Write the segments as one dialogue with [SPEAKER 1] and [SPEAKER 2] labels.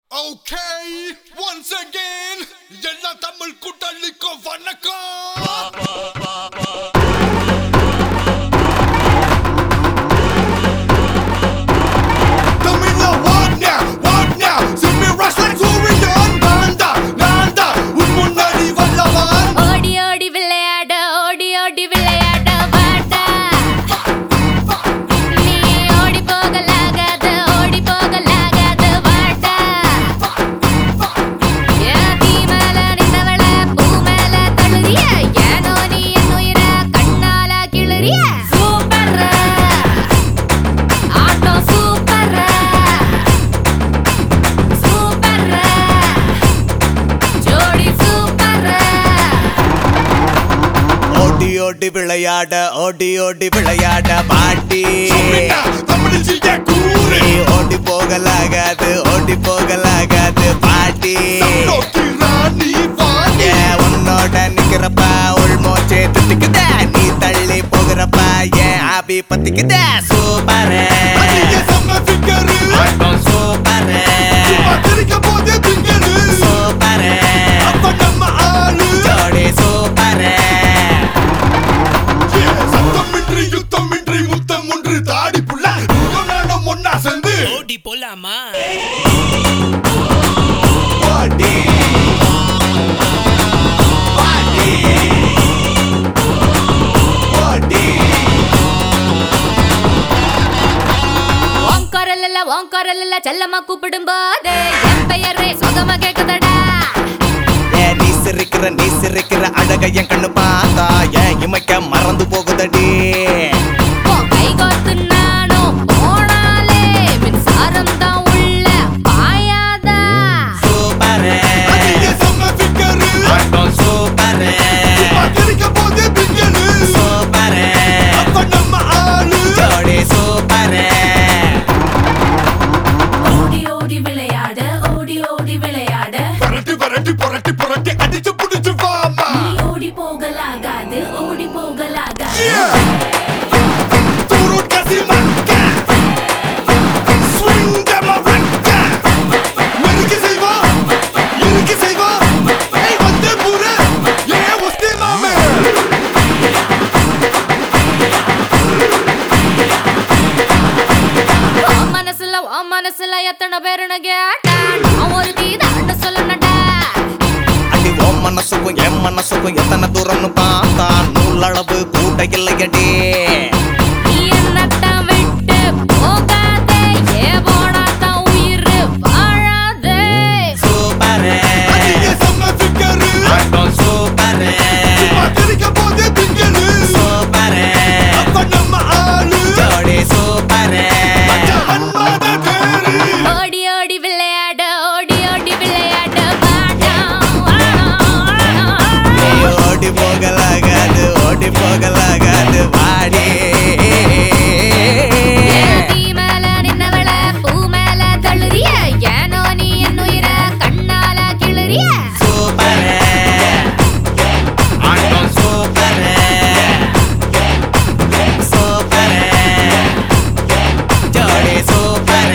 [SPEAKER 1] Okay, once again, எல்லா தமிழ் கூட்டாளிக்கும் வணக்கம் தமிழ்ல வாட்னா, வாட்னா, சிம்மி ரசன் சூரியன் நான்தா, நான்தா, உன் முன்னாடி வல்லவன்.
[SPEAKER 2] ஓடி ஓடி விளையாட ஓடி ஓடி விளையாட வாடா நீ ஓடி போகலாகாது ஓடி போகலாகாது வாடா என் தீ மேல நின்றவள பூ மேல தழுறிய ஏனோ நீ என் உயிர கண்ணால கிளறிய சூப்பர் ஆட்டம் சூப்பர் சூப்பர் ஜோடி சூப்பர்
[SPEAKER 3] ஓடி ஓடி விளையாட ஓடி ஓடி விளையாட பாட்டி
[SPEAKER 1] சொல்லுடா, தமிழில் செய்ய கூறு.
[SPEAKER 3] நீ ஓடி போகலாகாது ஓடி போகலாகாது பாட்டி
[SPEAKER 1] நோக்கி ராணி வாணி.
[SPEAKER 3] ஏ, உன்னோட நிக்கிறப்ப உள்மோச்சே திட்டுக்குத நீ தள்ளி போகிறப்ப ஏன் ஆபி பத்திக்குத சூப்பர்
[SPEAKER 1] அதிக செம்ம figure.
[SPEAKER 3] சூப்பர்
[SPEAKER 1] சும்மா சிரிக்கும் போதே திங்கரு.
[SPEAKER 3] சூப்பர்
[SPEAKER 1] அப்ப நம்ம ஆளு.
[SPEAKER 3] ஜோடி சூப்பர்
[SPEAKER 1] Yeah, சத்தமின்றி யுத்தமின்றி முத்தம் ஒன்று தாடி புள்ள நீயும் நானும் ஒண்ணா சேர்ந்து
[SPEAKER 4] ஓடி போலாமா
[SPEAKER 1] பாடி பாடி பாடி
[SPEAKER 2] உன் குரல் இல்ல உன் குரல் இல்ல செல்லமா கூப்பிடும் போது என் பெயரே சுகமா கேக்குதடா
[SPEAKER 3] ஏ நீ சிரிக்கிற நீ சிரிக்கிற அழக என் கண்ணு பார்த்தா ஏன் இமைக்க மறந்து போகுதடி
[SPEAKER 2] உன் கை கோத்து நானும் போனாலே மின்சாரம் தான் உள்ள பாயாதா
[SPEAKER 3] சூப்பர்
[SPEAKER 1] அதிக செம்ம figure.
[SPEAKER 3] சூப்பர்
[SPEAKER 1] சும்மா சிரிக்கும் போதே திங்கரு.
[SPEAKER 3] சூப்பர்
[SPEAKER 1] அப்ப நம்ம ஆளு.
[SPEAKER 3] ஜோடி சூப்பர்
[SPEAKER 2] ஓடி ஓடி விளையாட ஓடி ஓடி விளையாட
[SPEAKER 1] புரட்டி புரட்டி புரட்டி புரட்டி அடிச்சு புடிச்சு வாமா
[SPEAKER 2] நீ ஓடி போகலாகாது ஓடி போகலாகாது
[SPEAKER 1] தூரு கசிமக்க ஸ்விங் டெமரக்க மெருக்கு செய்வா இருக்கு செய்வா ஏய் வந்தே பூரே ஏ ஒஸ்தே மாமே
[SPEAKER 2] உன் மனசுல உன் மனசுல எத்தனை பேருன்னு கேட்டா நான் ஒரு கீதாண்டு சொல்லணும்டா
[SPEAKER 3] அடி ஓ மனசுக்கும் என் மனசுக்கும் எத்தனை தூரம்னு பார்த்தா நூலளவு கூட்ட இல்லையடி
[SPEAKER 2] நீ என்னத்தான் விட்டு போகாதே ஏ போனாதான் உயிர் வாழாதே
[SPEAKER 3] சூப்பர்
[SPEAKER 1] அதிக செம்ம ஃபிகர்
[SPEAKER 3] சூப்பர்
[SPEAKER 1] சும்மா திரிக்க போதே திங்கரு
[SPEAKER 3] சூப்பர்
[SPEAKER 1] அப்ப நம்ம ஆளு
[SPEAKER 3] ஜோடி சூப்பர்
[SPEAKER 1] மன்மத தேரு
[SPEAKER 2] ஓடி ஓடி விளையாட ஓடி ஓடி விளையாட வாடா
[SPEAKER 3] நீ ஓடி போகலாகாது ஓடி போகலாகாது வாடி
[SPEAKER 2] தீ மேல நின்னவள பூ மேல தழுறிய ஏனோ நீ என் உயிர கண்ணால கிளறிய
[SPEAKER 3] சூப்பர் ஆட்டம் சூப்பர் சூப்பர் ஜோடி சூப்பர்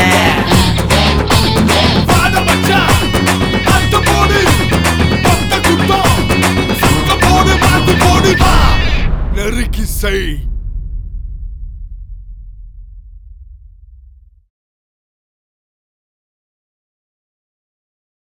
[SPEAKER 1] வாட மச்சான் பத்து போடு பத்த குத்தம் சக்க போடு மாத்து போடு வா நெருக்கி செய்